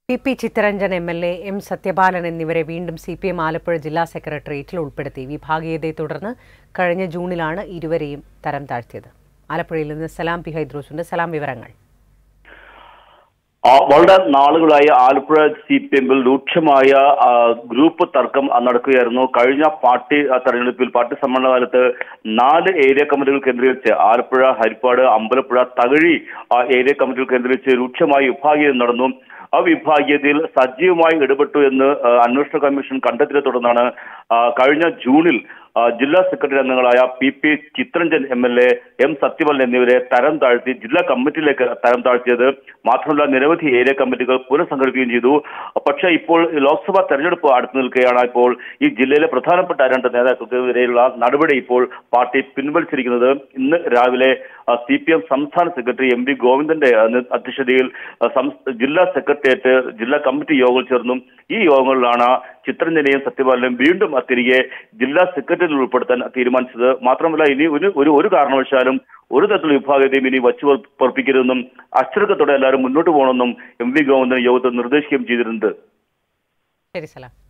P P Chittaranjan M L A M Sathyapalan എന്നിവരെ വീണ്ടും C P M Alappuzha ജില്ലാ സെക്രട്ടേറിയറ്റിൽ ഉൾപ്പെടുത്തി വിഭാഗീയതയെ തുടർന്ന് കഴിഞ്ഞ ജൂണിലാണ് ഇരുവരെയും തരം താഴ്ത്തിയത് ആലപ്പുഴയിൽ നിന്ന് സലാം പി ഹൈദ്രോസുണ്ട് സലാം വിവരങ്ങൾ ആ, വളരെ നാളുകളായി ആലപ്പുഴ സി പി എമ്മിൽ രൂക്ഷമായ ആ, ഗ്രൂപ്പ് തർക്കം ആ, നടക്കുകയായിരുന്നു കഴിഞ്ഞ പാർട്ടി ആ, തെരഞ്ഞെടുപ്പിൽ പാർട്ടി സമ്മേളന കാലത്ത് നാല് ഏരിയ കമ്മിറ്റികൾ കേന്ദ്രീകരിച്ച് ആലപ്പുഴ ഹരിപ്പാട് അമ്പലപ്പുഴ തകഴി ആ, ഏരിയ കമ്മിറ്റികൾ കേന്ദ്രീകരിച്ച് രൂക്ഷമായ വിഭാഗീയത നടന്നു ആ വിഭാഗീയതയിൽ സജീവമായി ഇടപെട്ടു എന്ന് ആ, അന്വേഷണ കമ്മീഷൻ കണ്ടെത്തിയതിനെ തുടർന്നാണ് ആ, കഴിഞ്ഞ ജൂണിൽ ആ, ജില്ലാ സെക്രട്ടറി അംഗങ്ങളായ P P Chitranjan M L A M Sathyaval എന്നിവരെ തരം താഴ്ത്തി ജില്ലാ കമ്മിറ്റിയിലേക്ക് തരം താഴ്ത്തിയത് മാത്രമല്ല നിരവധി ഏരിയ കമ്മിറ്റികൾ പുനഃസംഘടിപ്പിക്കുകയും ചെയ്തു പക്ഷേ ഇപ്പോൾ ലോക്സഭാ തെരഞ്ഞെടുപ്പ് അടുത്തു നിൽക്കുകയാണ് ഇപ്പോൾ ഈ ജില്ലയിലെ പ്രധാനപ്പെട്ട രണ്ട് നേതാക്കൾക്കെതിരെയുള്ള നടപടി ഇപ്പോൾ പാർട്ടി പിൻവലിച്ചിരിക്കുന്നത് ഇന്ന് രാവിലെ സി പി എം സംസ്ഥാന സെക്രട്ടറി എം വി ഗോവിന്ദന്റെ ആ, നേ- അധ്യക്ഷതയിൽ ആ, സംസ്- ജില്ലാ സെക്രട്ടേറിയറ്റ് ജില്ലാ കമ്മിറ്റി യോഗങ്ങൾ ചേർന്നു ഈ യോഗങ്ങളിലാണ് ചിത്രഞ്ജനെയും സത്യപാലനെയും വീണ്ടും ആ തിരികെ ജില്ലാ സെക്രട്ടറിയിൽ ഉൾപ്പെടുത്താൻ തീരുമാനിച്ചത് മാത്രമല്ല ഇനി ഒരു ഒരു ഒരു കാരണവശാലും ഒരു തരത്തിലുള്ള വിഭാഗത്തെയും ഇനി വച്ചു പൊറപ്പിക്കരുതെന്നും അച്ചടക്കത്തോടെ എല്ലാവരും മുന്നോട്ട് പോകണമെന്നും എം വി ഗോവിന്ദൻ യോഗത്തിൽ നിർദ്ദേശിക്കുകയും ചെയ്തിട്ടുണ്ട് ശരി സലാം